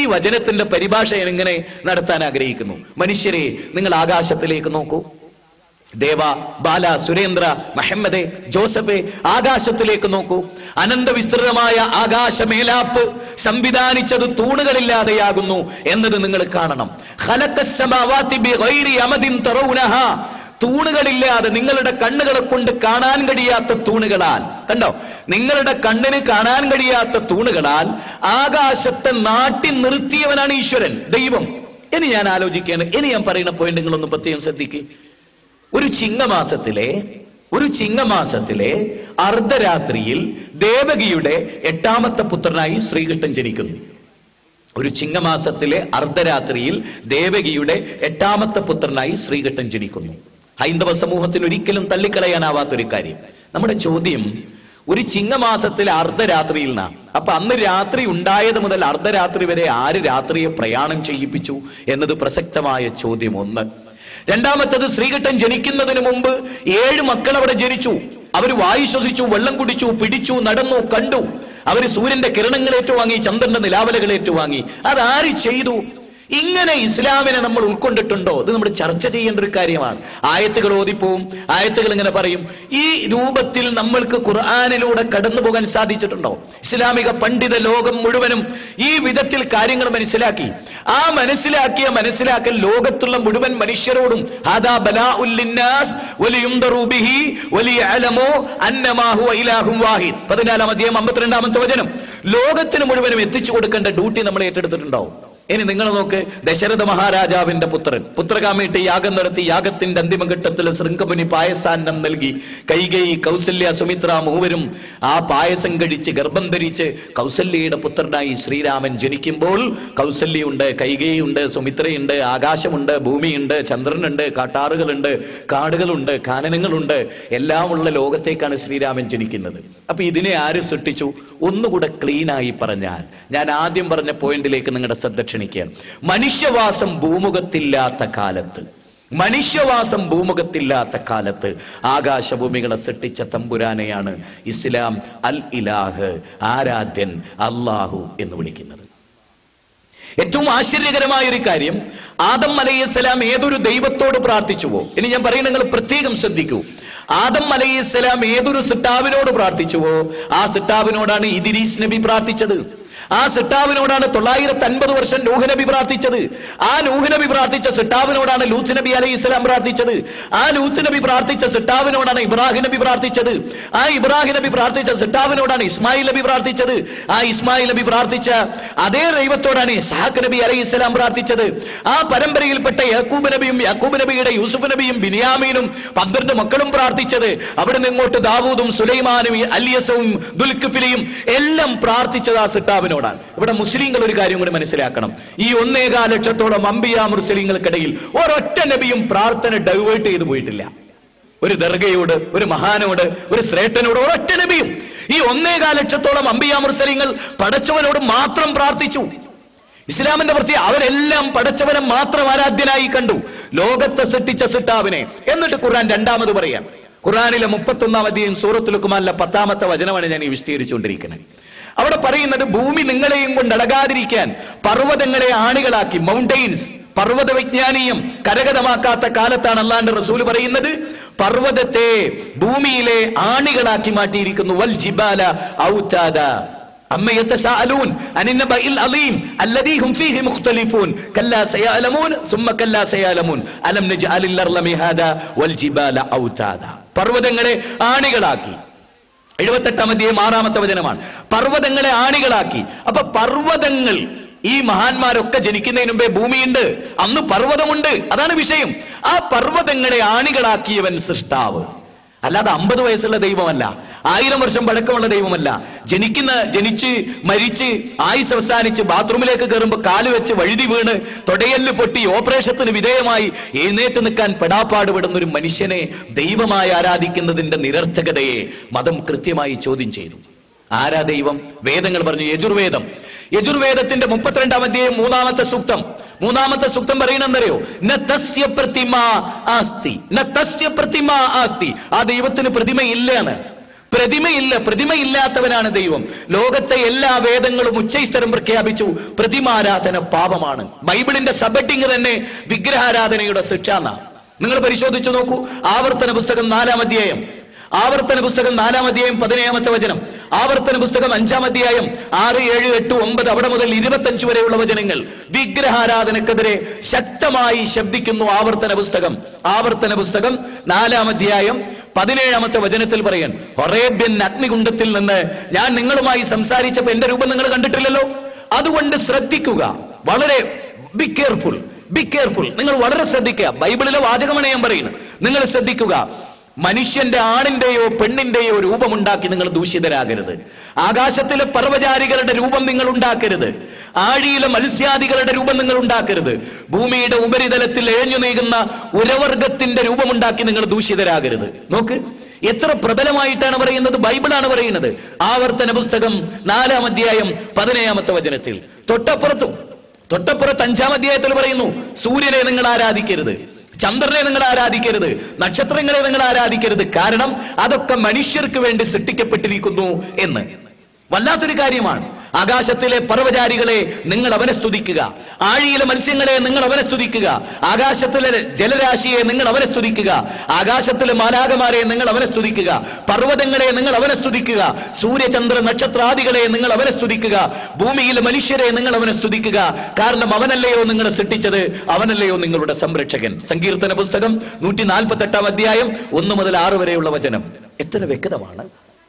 ഈ വചനത്തിന്റെ പരിഭാഷ ഞാൻ ഇങ്ങനെ നടത്താൻ ആഗ്രഹിക്കുന്നു മനുഷ്യരെ നിങ്ങൾ ആകാശത്തിലേക്ക് നോക്കൂ ദേവ ബാല സുരേന്ദ്ര മഹമ്മദെ ജോസഫെ ആകാശത്തിലേക്ക് നോക്കൂ അനന്തവിസ്തൃതമായ ആകാശമേലാപ്പ് സംവിധാനിച്ചത് തൂണുകളില്ലാതെയാകുന്നു എന്നത് നിങ്ങൾ കാണണം ഖലഖസ്സമാവാതി ബിഗൈരി അമദിൻ തറൗനഹ തൂണുകളില്ലാതെ നിങ്ങളുടെ കണ്ണുകളെ കൊണ്ട് കാണാൻ കഴിയാത്ത തൂണുകളാൽ കണ്ടോ നിങ്ങളുടെ കണ്ണിന് കാണാൻ കഴിയാത്ത തൂണുകളാൽ ആകാശത്തെ നാട്ടി നിർത്തിയവനാണ് ഈശ്വരൻ ദൈവം ഇനി ഞാൻ ആലോചിക്കുകയാണ് ഇനി ഞാൻ പറയുന്ന പോയിന്റ് നിങ്ങളൊന്ന് പ്രത്യേകം ശ്രദ്ധിക്കുക ഒരു ചിങ്ങമാസത്തിലെ ഒരു ചിങ്ങമാസത്തിലെ അർദ്ധരാത്രിയിൽ ദേവകിയുടെ എട്ടാമത്തെ പുത്രനായി ശ്രീകൃഷ്ണൻ ജനിക്കുന്നു ഒരു ചിങ്ങമാസത്തിലെ അർദ്ധരാത്രിയിൽ ദേവകിയുടെ എട്ടാമത്തെ പുത്രനായി ശ്രീകൃഷ്ണൻ ജനിക്കുന്നു ഹൈന്ദവ സമൂഹത്തിന് ഒരിക്കലും തള്ളിക്കളയാനാവാത്തൊരു കാര്യം നമ്മുടെ ചോദ്യം ഒരു ചിങ്ങമാസത്തിലെ അർദ്ധരാത്രിയിൽ നിന്നാണ് അപ്പൊ അന്ന് രാത്രി ഉണ്ടായത് മുതൽ അർദ്ധരാത്രി വരെ ആര് രാത്രിയെ പ്രയാണം ചെയ്യിപ്പിച്ചു എന്നത് പ്രസക്തമായ ചോദ്യം ഒന്ന് രണ്ടാമത്തത് ശ്രീകൃഷ്ണൻ ജനിക്കുന്നതിന് മുമ്പ് ഏഴ് മക്കൾ അവിടെ ജനിച്ചു അവർ വായു ശ്വസിച്ചു വെള്ളം കുടിച്ചു പിടിച്ചു നടന്നു കണ്ടു അവർ സൂര്യന്റെ കിരണങ്ങൾ ഏറ്റുവാങ്ങി ചന്ദ്രന്റെ നിലാവലകൾ ഏറ്റുവാങ്ങി അതാര് ചെയ്തു ഇങ്ങനെ ഇസ്ലാമിനെ നമ്മൾ ഉൾക്കൊണ്ടിട്ടുണ്ടോ ഇത് നമ്മൾ ചർച്ച ചെയ്യേണ്ട ഒരു കാര്യമാണ് ആയത്തുകൾ ഓതിപ്പോവും ആയത്തുകൾ ഇങ്ങനെ പറയും ഈ രൂപത്തിൽ നമ്മൾക്ക് ഖുർആാനിലൂടെ കടന്നു പോകാൻ സാധിച്ചിട്ടുണ്ടോ ഇസ്ലാമിക പണ്ഡിത ലോകം മുഴുവനും ഈ വിധത്തിൽ കാര്യങ്ങൾ മനസ്സിലാക്കി ആ മനസ്സിലാക്കിയ മനസ്സിലാക്കൽ ലോകത്തുള്ള മുഴുവൻ മനുഷ്യരോടും ഹാദാ ബലാഉൽ ലിന്നാസ് വലിയുംദറു ബിഹി വലിയഅലമു അന്നമാ ഹുവ ഇലാഹും വാഹിദ് പതിനാലാം അധ്യായം അമ്പത്തിരണ്ടാമത്തെ വചനം ലോകത്തിന് മുഴുവനും എത്തിച്ചു കൊടുക്കേണ്ട ഡ്യൂട്ടി നമ്മൾ ഏറ്റെടുത്തിട്ടുണ്ടോ ഇനി നിങ്ങൾ നോക്ക് ദശരഥ മഹാരാജാവിന്റെ പുത്രൻ പുത്രകാമേട്ട് യാഗം നടത്തി യാഗത്തിന്റെ അന്തിമഘട്ടത്തിൽ ശൃംഖമുനി പായസാന്നം നൽകി കൈകേയി കൗസല്യ സുമിത്ര മൂവരും ആ പായസം കഴിച്ച് ഗർഭം ധരിച്ച് കൗസല്യയുടെ പുത്രനായി ശ്രീരാമൻ ജനിക്കുമ്പോൾ കൗസല്യയുണ്ട് കൈകേയുണ്ട് സുമിത്രയുണ്ട് ആകാശമുണ്ട് ഭൂമിയുണ്ട് ചന്ദ്രനുണ്ട് കാട്ടാറുകളുണ്ട് കാടുകളുണ്ട് കാനനങ്ങളുണ്ട് എല്ലാമുള്ള ലോകത്തേക്കാണ് ശ്രീരാമൻ ജനിക്കുന്നത് അപ്പൊ ഇതിനെ ആര് സൃഷ്ടിച്ചു ഒന്നുകൂടെ ക്ലീനായി പറഞ്ഞാൽ ഞാൻ ആദ്യം പറഞ്ഞ പോയിന്റിലേക്ക് നിങ്ങളുടെ ശ്രദ്ധ ക്ഷണിക്കുകയാണ് മനുഷ്യവാസം ഭൂമുഖത്തില്ലാത്ത കാലത്ത് മനുഷ്യവാസം ഭൂമുഖത്തില്ലാത്ത കാലത്ത് ആകാശഭൂമികളെ സൃഷ്ടിച്ച തമ്പുരാനെയാണ് ഇസ്ലാം അൽ ഇലാഹ് ആരാധ്യൻ അള്ളാഹു എന്ന് വിളിക്കുന്നത് ഏറ്റവും ആശ്ചര്യകരമായ ഒരു കാര്യം ആദം അലൈഹിസ്സലാം ഏതൊരു ദൈവത്തോട് പ്രാർത്ഥിച്ചുവോ ഇനി ഞാൻ പറയുന്നത് നിങ്ങൾ പ്രത്യേകം ശ്രദ്ധിക്കൂ ആദം അലൈഹിസ്സലാം ഏതൊരു സിട്ടാവിനോട് പ്രാർത്ഥിച്ചുവോ ആ സിട്ടാവിനോടാണ് ഇദിരീസ് നബി പ്രാർത്ഥിച്ചത് ആ സിട്ടാവിനോടാണ് തൊള്ളായിരത്തി അൻപത് വർഷം നൂഹ് നബി പ്രാർത്ഥിച്ചത് ആ നൂഹ് നബി പ്രാർത്ഥിച്ച സിട്ടാവിനോടാണ് ലൂത്ത് നബി അലൈഹി ഇസ്ലാം പ്രാർത്ഥിച്ചത് ആ ലൂത്ത് നബി പ്രാർത്ഥിച്ച സിട്ടാവിനോടാണ് ഇബ്രാഹിം നബി പ്രാർത്ഥിച്ചത് ആ ഇബ്രാഹിം നബി പ്രാർത്ഥിച്ച സിട്ടാവിനോടാണ് ഇസ്മായിൽ നബി പ്രാർത്ഥിച്ചത് ആ ഇസ്മായിൽ നബി പ്രാർത്ഥിച്ച അതേ ദൈവത്തോടാണ് ഇസ്ഹാഖ് നബി അലൈഹി ഇസ്ലാം പ്രാർത്ഥിച്ചത് ആ പരമ്പരയിൽപ്പെട്ട യാക്കൂബ് നബിയും യാക്കൂബ് നബിയുടെ യൂസുഫ് നബിയും ബിനിയാമീനും പന്ത്രണ്ട് മക്കളും പ്രാർത്ഥിച്ചത് അവിടെ നിന്ന് ഇങ്ങോട്ട് ദാവൂദും സുലൈമാനും അലിയസവും ദുൽഖിഫിലിയും എല്ലാം പ്രാർത്ഥിച്ചത് ആ സിട്ടാവിനോടാണ് ഇവിടെ മുസ്ലിങ്ങൾ ഒരു കാര്യം കൂടി മനസ്സിലാക്കണം ഈ ഒന്നേകാൽ ലക്ഷത്തോളം അമ്പിയ മുസ്ലിങ്ങൾക്കിടയിൽ ഒരൊറ്റ നബിയും പ്രാർത്ഥന ഡൈവേർട്ട് ചെയ്തു പോയിട്ടില്ല ഒരു ദർഗയോട് ഒരു മഹാനോട് ഒരു ശ്രേഷ്ഠനോട് ഒരൊറ്റ നബിയും ഈ ഒന്നേകാൽ ലക്ഷത്തോളം അമ്പിയ മുസ്ലിങ്ങൾ പടച്ചവനോട് മാത്രം പ്രാർത്ഥിച്ചു ഇസ്ലാമിന്റെ പ്രതി അവരെല്ലാം പടച്ചവനെ മാത്രം ആരാധ്യനായി കണ്ടു ലോകത്തെ സൃഷ്ടിച്ച സിട്ടാവിനെ എന്നിട്ട് ഖുർആൻ രണ്ടാമത് പറയാം ഖുർആനിലെ മുപ്പത്തൊന്നാം അധ്യയം സൂറത്തുൽ കുമാറിലെ പത്താമത്തെ വചനമാണ് ഞാൻ ഈ വിശദീകരിച്ചുകൊണ്ടിരിക്കുന്നത് അവിടെ പറയുന്നത് ഭൂമി നിങ്ങളെയും കൊണ്ട് അടകാതിരിക്കാൻ പർവ്വതങ്ങളെ ആണികളാക്കി മൗണ്ടെയിൻസ് പർവ്വത വിജ്ഞാനീയം കരഗതമാക്കാത്ത കാലത്താണ് അള്ളാന്റെ റസൂൽ പറയുന്നത് പർവ്വതത്തെ ഭൂമിയിലെ ആണികളാക്കി മാറ്റിയിരിക്കുന്നു വൽ ജിബാല ഔതാദ أما يتساءلون عن النبأ العظيم الذي هم فيه مختلفون كلا سيعلمون ثم كلا سيعلمون ألم نجعل الأرض مهادا والجبال أوتادا പർവ്വതങ്ങളെ ആണികളാക്കി എഴുപത്തെട്ടാം അധ്യായം ആറാമത്തെ വചനമാണ് പർവ്വതങ്ങളെ ആണികളാക്കി അപ്പൊ പർവ്വതങ്ങൾ ഈ മഹാന്മാരൊക്കെ ജനിക്കുന്നതിന് മുമ്പേ ഭൂമിയുണ്ട് അന്ന് പർവ്വതമുണ്ട് അതാണ് വിഷയം ആ പർവ്വതങ്ങളെ ആണികളാക്കിയവൻ സൃഷ്ടാവ് അല്ലാതെ അമ്പത് വയസ്സുള്ള ദൈവമല്ല ആയിരം വർഷം പഴക്കമുള്ള ദൈവമല്ല ജനിക്കുന്ന ജനിച്ച് മരിച്ച് ആയുസ് അവസാനിച്ച് ബാത്റൂമിലേക്ക് കയറുമ്പോൾ കാല് വെച്ച് വഴുതി വീണ് തൊടയല് പൊട്ടി ഓപ്പറേഷത്തിന് വിധേയമായി എഴുന്നേറ്റ് നിൽക്കാൻ പെടാപ്പാടുപെടുന്ന ഒരു മനുഷ്യനെ ദൈവമായി ആരാധിക്കുന്നതിന്റെ നിരർത്ഥകതയെ മതം കൃത്യമായി ചോദ്യം ചെയ്തു ആരാ ദൈവം വേദങ്ങൾ പറഞ്ഞു യജുർവേദം യജുർവേദത്തിന്റെ മുപ്പത്തിരണ്ടാം അധ്യായം മൂന്നാമത്തെ സൂക്തം മൂന്നാമത്തെ സൂക്തം പറയണെന്നറിയോ ന തസ്യ പ്രതിമ ആസ്തി ന തസ്യ പ്രതിമ ആസ്തി ആ ദൈവത്തിന് പ്രതിമ ഇല്ലാണ് പ്രതിമയില്ല പ്രതിമയില്ലാത്തവനാണ് ദൈവം ലോകത്തെ എല്ലാ വേദങ്ങളും ഉച്ചൈസ്തരം പ്രഖ്യാപിച്ചു പ്രതിമാരാധന പാപമാണ് ബൈബിളിന്റെ സബട്ടിങ് തന്നെ വിഗ്രഹാരാധനയുടെ ശിക്ഷ എന്നാ നിങ്ങൾ പരിശോധിച്ചു നോക്കൂ ആവർത്തന പുസ്തകം നാലാം അധ്യായം ആവർത്തന പുസ്തകം നാലാം അധ്യായം പതിനേഴാമത്തെ വചനം ആവർത്തന പുസ്തകം അഞ്ചാം അധ്യായം ആറ് ഏഴ് എട്ട് ഒമ്പത് അവിടെ മുതൽ ഇരുപത്തഞ്ച് വരെയുള്ള വചനങ്ങൾ വിഗ്രഹാരാധനക്കെതിരെ ശക്തമായി ശബ്ദിക്കുന്നു ആവർത്തന പുസ്തകം ആവർത്തന പുസ്തകം നാലാം അധ്യായം പതിനേഴാമത്തെ വചനത്തിൽ പറയാൻ ഹൊറേബ്യൻ അഗ്നികുണ്ഡത്തിൽ നിന്ന് ഞാൻ നിങ്ങളുമായി സംസാരിച്ചപ്പോ എന്റെ രൂപം നിങ്ങൾ കണ്ടിട്ടില്ലല്ലോ അതുകൊണ്ട് ശ്രദ്ധിക്കുക വളരെ ബി കെയർഫുൾ ബി കെയർഫുൾ നിങ്ങൾ വളരെ ശ്രദ്ധിക്കുക ബൈബിളിലെ വാചകമാണ് ഞാൻ പറയുന്നത് നിങ്ങൾ ശ്രദ്ധിക്കുക മനുഷ്യന്റെ ആണിന്റെയോ പെണ്ണിന്റെയോ രൂപമുണ്ടാക്കി നിങ്ങൾ ദൂഷിതരാകരുത് ആകാശത്തിലെ പർവ്വചാരികളുടെ രൂപം നിങ്ങൾ ഉണ്ടാക്കരുത് ആഴിയിലെ മത്സ്യാദികളുടെ രൂപം നിങ്ങൾ ഉണ്ടാക്കരുത് ഭൂമിയുടെ ഉപരിതലത്തിൽ എഴഞ്ഞു നീങ്ങുന്ന ഉരവർഗത്തിന്റെ രൂപമുണ്ടാക്കി നിങ്ങൾ ദൂഷിതരാകരുത് നോക്ക് എത്ര പ്രബലമായിട്ടാണ് പറയുന്നത് ബൈബിളാണ് പറയുന്നത് ആവർത്തന പുസ്തകം നാലാം അധ്യായം പതിനേഴാമത്തെ വചനത്തിൽ തൊട്ടപ്പുറത്തും തൊട്ടപ്പുറത്ത് അഞ്ചാം അധ്യായത്തിൽ പറയുന്നു സൂര്യനെ നിങ്ങൾ ആരാധിക്കരുത് ചന്ദ്രനെ നിങ്ങൾ ആരാധിക്കരുത് നക്ഷത്രങ്ങളെ നിങ്ങൾ ആരാധിക്കരുത് കാരണം അതൊക്കെ മനുഷ്യർക്ക് വേണ്ടി സൃഷ്ടിക്കപ്പെട്ടിരിക്കുന്നു എന്ന് വല്ലാത്തൊരു കാര്യമാണ് ആകാശത്തിലെ പർവ്വചാരികളെ നിങ്ങൾ അവനെ സ്തുതിക്കുക ആഴിയിലെ മത്സ്യങ്ങളെ നിങ്ങൾ അവനെ സ്തുതിക്കുക ആകാശത്തിലെ ജലരാശിയെ നിങ്ങൾ അവനെ സ്തുതിക്കുക ആകാശത്തിലെ മാലാകമാരെ നിങ്ങൾ അവനെ സ്തുതിക്കുക പർവ്വതങ്ങളെ നിങ്ങൾ അവനെ സ്തുതിക്കുക സൂര്യചന്ദ്ര നക്ഷത്രാദികളെ നിങ്ങൾ അവനെ സ്തുതിക്കുക ഭൂമിയിലെ മനുഷ്യരെ നിങ്ങൾ അവനെ സ്തുതിക്കുക കാരണം അവനല്ലയോ നിങ്ങളെ സൃഷ്ടിച്ചത് അവനല്ലയോ നിങ്ങളുടെ സംരക്ഷകൻ സങ്കീർത്തന പുസ്തകം നൂറ്റി നാൽപ്പത്തി എട്ടാം അധ്യായം ഒന്ന് മുതൽ ആറ് വരെയുള്ള വചനം എത്ര വ്യക്തമാണ്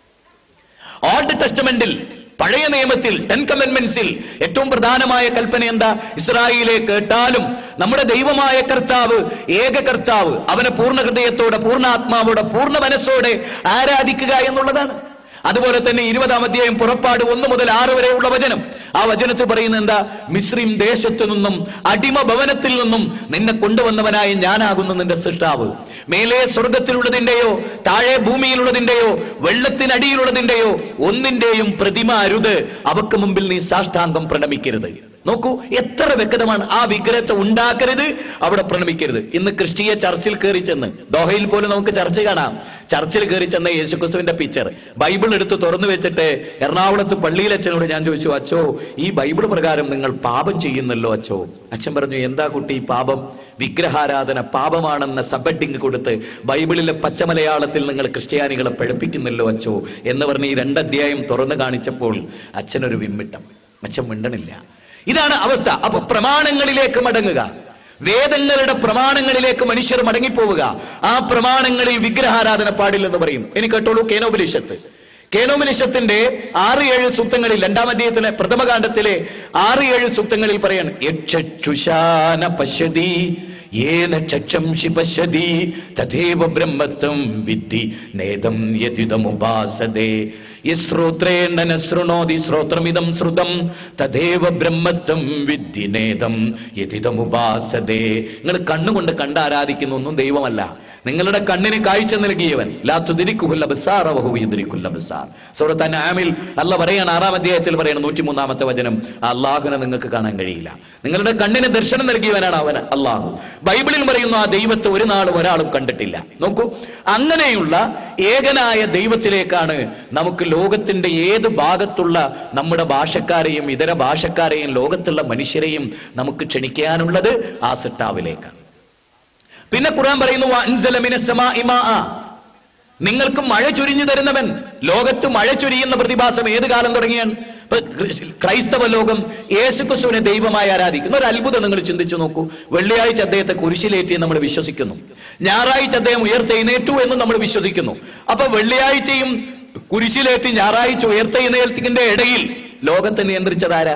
ഓൾഡ് ടെസ്റ്റമെന്റിൽ പഴയ നിയമത്തിൽ ടെൻ കമന്റ്മെന്റ്സിൽ ഏറ്റവും പ്രധാനമായ കൽപ്പന എന്താ ഇസ്രായേലെ കേട്ടാലും നമ്മുടെ ദൈവമായ കർത്താവ് ഏക കർത്താവ് അവനെ പൂർണ്ണ ഹൃദയത്തോടെ പൂർണ്ണാത്മാവോടെ പൂർണ്ണ മനസ്സോടെ ആരാധിക്കുക എന്നുള്ളതാണ് അതുപോലെ തന്നെ ഇരുപതാം അധ്യായം പുറപ്പാട് ഒന്ന് മുതൽ ആറ് വരെയുള്ള വചനം ആ വചനത്തിൽ പറയുന്നത് എന്താ മിശ്രീം ദേശത്തു നിന്നും അടിമ ഭവനത്തിൽ നിന്നും നിന്നെ കൊണ്ടുവന്നവനായ ഞാനാകുന്നു നിന്റെ സൃഷ്ടാവ് മേലെ സ്വർഗത്തിലുള്ളതിന്റെയോ താഴെ ഭൂമിയിലുള്ളതിന്റെയോ വെള്ളത്തിനടിയിലുള്ളതിന്റെയോ ഒന്നിന്റെയും പ്രതിമ അരുത് അവക്ക് മുമ്പിൽ നീ സാഷ്ടാംഗം പ്രണമിക്കരുത് നോക്കൂ എത്ര വ്യക്തമാണ് ആ വിഗ്രഹത്തെ ഉണ്ടാക്കരുത് അവിടെ പ്രണമിക്കരുത് ഇന്ന് ക്രിസ്തീയ ചർച്ചിൽ കയറി ചെന്ന് ദോഹയിൽ പോലും നമുക്ക് ചർച്ച കാണാം ചർച്ചിൽ കയറി ചെന്ന യേശുക്രിസ്തുവിന്റെ പിക്ചർ ബൈബിൾ എടുത്ത് തുറന്നു വെച്ചിട്ട് എറണാകുളത്ത് പള്ളിയിലച്ഛനോട് ഞാൻ ചോദിച്ചു അച്ചോ ഈ ബൈബിൾ പ്രകാരം നിങ്ങൾ പാപം ചെയ്യുന്നല്ലോ അച്ചോ അച്ഛൻ പറഞ്ഞു എന്താ കുട്ടി ഈ പാപം വിഗ്രഹാരാധന പാപമാണെന്ന സബഡിങ് കൊടുത്ത് ബൈബിളിലെ പച്ചമലയാളത്തിൽ നിങ്ങൾ ക്രിസ്ത്യാനികളെ പഴപ്പിക്കുന്നല്ലോ അച്ചോ എന്ന് പറഞ്ഞ് ഈ രണ്ടധ്യായം തുറന്നു കാണിച്ചപ്പോൾ അച്ഛനൊരു വിമ്മിട്ടം അച്ഛൻ മിണ്ടണില്ല ഇതാണ് അവസ്ഥ അപ്പൊ പ്രമാണങ്ങളിലേക്ക് മടങ്ങുക വേദങ്ങളുടെ പ്രമാണങ്ങളിലേക്ക് മനുഷ്യർ മടങ്ങിപ്പോവുക ആ പ്രമാണങ്ങളിൽ വിഗ്രഹാരാധന പാടില്ലെന്ന് പറയും ഇനി കേട്ടോളൂ കേനോപനിഷത്ത് കേനോപനിഷത്തിന്റെ ആറ് ഏഴ് സൂക്തങ്ങളിൽ രണ്ടാം അധ്യായത്തിലെ പ്രഥമകാന്ഡത്തിലെ ആറ് ഏഴ് സൂക്തങ്ങളിൽ പറയാണ് യക്ഷുഷാന പശ്യതി ഏന ചക്ഷംഷി പശ്യതി തഥേവ ബ്രഹ്മത്വം വിദ്ധി നേദം യതിദമുപാസതേ യശ്രോത്രേണ ന ശൃണോതി ശ്രോത്രമിതം ശ്രുതം തഥേവ ബ്രഹ്മത്വം വിദ്ധി നേദം യതിദമുപാസതേ നിങ്ങൾ കണ്ണുകൊണ്ട് കണ്ട് ആരാധിക്കുന്ന ഒന്നും ദൈവമല്ല നിങ്ങളുടെ കണ്ണിന് കാഴ്ച നൽകിയവൻ സൂറത്ത് ആമിൽ അല്ല പറയാണ് ആറാം അധ്യായത്തിൽ പറയണം നൂറ്റി മൂന്നാമത്തെ വചനം അള്ളാഹുനെ നിങ്ങൾക്ക് കാണാൻ കഴിയില്ല നിങ്ങളുടെ കണ്ണിന് ദർശനം നൽകിയവനാണ് അവൻ അള്ളാഹു ബൈബിളിൽ പറയുന്നു ആ ദൈവത്തെ ഒരു നാളും ഒരാളും കണ്ടിട്ടില്ല നോക്കൂ അങ്ങനെയുള്ള ഏകനായ ദൈവത്തിലേക്കാണ് നമുക്ക് ലോകത്തിന്റെ ഏത് ഭാഗത്തുള്ള നമ്മുടെ ഭാഷക്കാരെയും ഇതര ഭാഷക്കാരെയും ലോകത്തുള്ള മനുഷ്യരെയും നമുക്ക് ക്ഷണിക്കാനുള്ളത് ആ സിട്ടാവിലേക്കാണ് പിന്നെ ഖുർആൻ പറയുന്നു "വഅൻസല മിനസ് സമാഇ മാഅ." നിങ്ങൾക്ക് മഴ ചൊരിഞ്ഞു തരുന്നവൻ ലോകത്ത് മഴ ചൊരിയുന്ന പ്രതിഭാസം ഏത് കാലം തുടങ്ങിയാണ് ഇപ്പൊ ക്രൈസ്തവ ലോകം യേശുക്രിസ്തുവിനെ ദൈവമായി ആരാധിക്കുന്ന ഒരു അത്ഭുതം നിങ്ങൾ ചിന്തിച്ചു നോക്കൂ വെള്ളിയാഴ്ച അദ്ദേഹത്തെ കുരിശിലേറ്റി നമ്മൾ വിശ്വസിക്കുന്നു ഞായറാഴ്ച അദ്ദേഹം ഉയർത്തെഴുന്നേറ്റു എന്ന് നമ്മൾ വിശ്വസിക്കുന്നു അപ്പൊ വെള്ളിയാഴ്ചയും കുരിശിലേറ്റി ഞായറാഴ്ച ഉയർത്തെഴുന്നേൽത്തിന്റെ ഇടയിൽ ലോകത്തെ നിയന്ത്രിച്ചത് ആരാ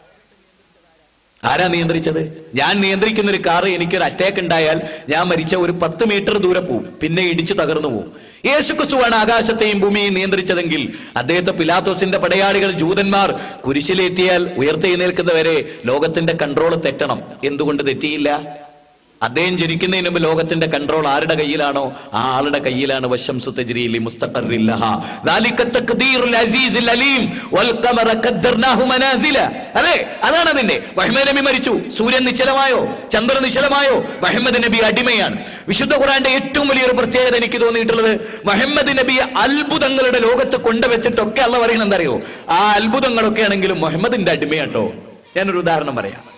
ആരാ നിയന്ത്രിച്ചത് ഞാൻ നിയന്ത്രിക്കുന്ന ഒരു കാറ് എനിക്കൊരു അറ്റാക്ക് ഉണ്ടായാൽ ഞാൻ മരിച്ച ഒരു പത്ത് മീറ്റർ ദൂരെ പോവും പിന്നെ ഇടിച്ചു തകർന്നു പോവും യേശുക്രിസ്തുവാണ് ആകാശത്തെയും ഭൂമിയെയും നിയന്ത്രിച്ചതെങ്കിൽ അദ്ദേഹത്തെ പിലാത്തോസിന്റെ പടയാളികൾ ജൂതന്മാർ കുരിശിലേറ്റിയാൽ ഉയർത്തെഴുന്നേൽക്കുന്നവരെ ലോകത്തിന്റെ കൺട്രോൾ തെറ്റണം എന്തുകൊണ്ട് തെറ്റിയില്ല അദ്ദേഹം ജനിക്കുന്നതിന് മുമ്പ് ലോകത്തിന്റെ കൺട്രോൾ ആരുടെ കയ്യിലാണോ ആ ആളുടെ കയ്യിലാണ് വശം സുത്തജ്രീലി മുസ്തഖറില്ലഹ ذلك التقدير العزيز العليم والقمر قدرناه منازل അല്ലേ അതാണ് അതിന്റെ മുഹമ്മദ് നബി മരിച്ചു സൂര്യൻ നിശ്ചലമായോ ചന്ദ്രൻ നിശ്ചലമായോ മുഹമ്മദ് നബി അടിമയാണ് വിശുദ്ധ ഖുറാന്റെ ഏറ്റവും വലിയൊരു പ്രത്യേകത എനിക്ക് തോന്നിയിട്ടുള്ളത് മുഹമ്മദ് നബിയെ അത്ഭുതങ്ങളുടെ ലോകത്ത് കൊണ്ടുവച്ചിട്ടൊക്കെ അല്ല പറയുന്നത് എന്തറിയോ ആ അത്ഭുതങ്ങളൊക്കെ ആണെങ്കിലും മുഹമ്മദിന്റെ അടിമയാട്ടോ ഞാനൊരു ഉദാഹരണം പറയാം